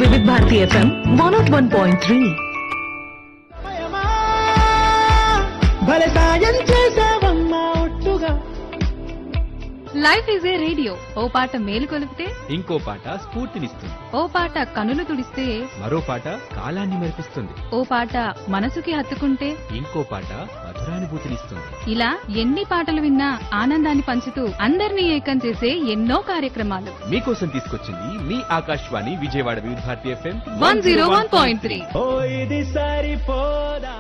వివిధ Bharati FM one naught one point three సమయమా, భలే సాయం చేసావమ్మా ఒట్టుగా లైఫ్ ఈజ్ ఏ రేడియో ఓ పాట మేలు కొలిపితే ఇంకో పాట స్ఫూర్తినిస్తుంది ఓ పాట కనులు తుడిస్తే మరో పాట కాలాన్ని మెరిపిస్తుంది ఓ పాట మనసుకి హత్తుకుంటే ఇంకో పాట మధురానుభూతినిస్తుంది ఇలా ఎన్ని పాటలు విన్నా ఆనందాన్ని పంచుతూ అందరినీ ఏకం చేసే ఎన్నో కార్యక్రమాలు మీకోసం తీసుకొచ్చింది మీ Akashvani Vijayawada Vividh Bharati FM one zero one point three ఓ ఇది సరిపోదా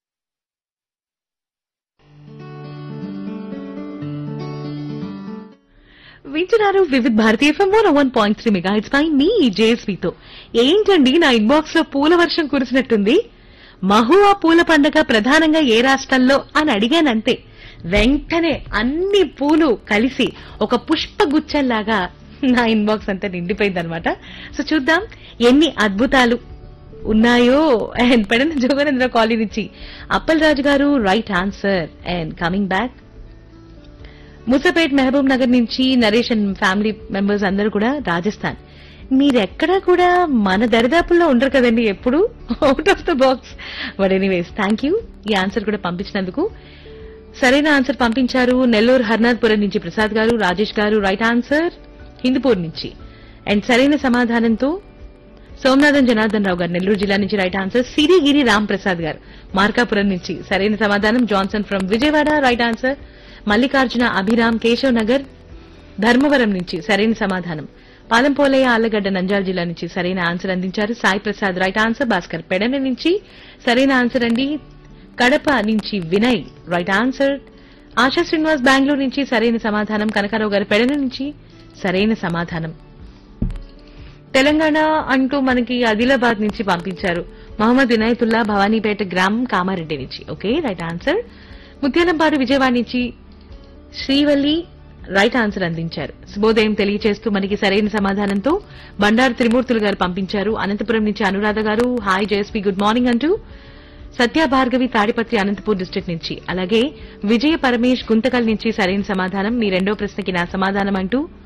వింటున్నారు Vividh Bharati FM one one point three megahertz పై మీ జేఎస్పీతో ఏంటండి నా ఇన్బాక్స్ లో పూల వర్షం కురిసినట్టుంది మహువా పూల పండుగ ప్రధానంగా ఏ రాష్ట్రంలో అని అడిగానంతే వెంటనే అన్ని పూలు కలిసి ఒక పుష్ప గుచ్చల్లాగా నా ఇన్బాక్స్ అంతా నిండిపోయిందనమాట సో చూద్దాం ఎన్ని అద్భుతాలు ఉన్నాయో అండ్ పెడన జోగనేంద్ర కాలనీ నుంచి Appal Raju garu right answer and coming back Musapet Mahabubnagar నుంచి నరేష్ అండ్ ఫ్యామిలీ మెంబర్స్ అందరూ కూడా రాజస్థాన్ మీరెక్కడా కూడా మన దరిదాపుల్లో ఉండరు కదండి ఎప్పుడు out of the box but anyways thank you ఈ ఆన్సర్ కూడా పంపించినందుకు సరైన ఆన్సర్ పంపించారు నెల్లూరు హర్నాథ్పురం నుంచి ప్రసాద్ గారు రాజేష్ గారు రైట్ ఆన్సర్ హిందూపూర్ నుంచి అండ్ సరైన సమాధానంతో సోమనాథన్ జనార్దన్ రావు గారు నెల్లూరు జిల్లా నుంచి రైట్ ఆన్సర్ సిరిగిరి రామ్ ప్రసాద్ గారు మార్కాపురం నుంచి సరైన సమాధానం Johnson from Vijayawada right answer Mallikarjuna Abhiram Keshav Nagar Dharmavaram నుంచి సరైన సమాధానం పాలంపోలయ్య ఆళ్లగడ్డ నంజాల జిల్లా నుంచి సరైన ఆన్సర్ అందించారు సాయి ప్రసాద్ రైట్ ఆన్సర్ భాస్కర్ పెడన నుంచి సరైన ఆన్సర్ అండి కడప నుంచి వినయ్ రైట్ ఆన్సర్ ఆశా శ్రీనివాస్ బెంగళూరు నుంచి సరైన సమాధానం కనకారావు గారి పెడన నుంచి సరైన సమాధానం తెలంగాణ అంటూ మనకి ఆదిలాబాద్ నుంచి పంపించారు మహమ్మద్ వినాయతుల్లా భవానీపేట గ్రామం కామారెడ్డి నుంచి okay right answer Muthyalampadu Vijayawada నుంచి శ్రీవల్లి రైట్ ఆన్సర్ అందించారు శుభోదయం తెలియజేస్తూ మనకి సరైన సమాధానంతో బండారు త్రిమూర్తులు గారు పంపించారు అనంతపురం నుంచి అనురాధ గారు హాయ్ జయస్వి గుడ్ మార్నింగ్ అంటూ సత్య భార్గవి తాడిపత్రి అనంతపూర్ డిస్ట్రిక్ట్ నుంచి అలాగే విజయ పరమేష్ గుంతకల్ నుంచి సరైన సమాధానం మీ రెండో ప్రశ్నకి నా సమాధానం అంటూ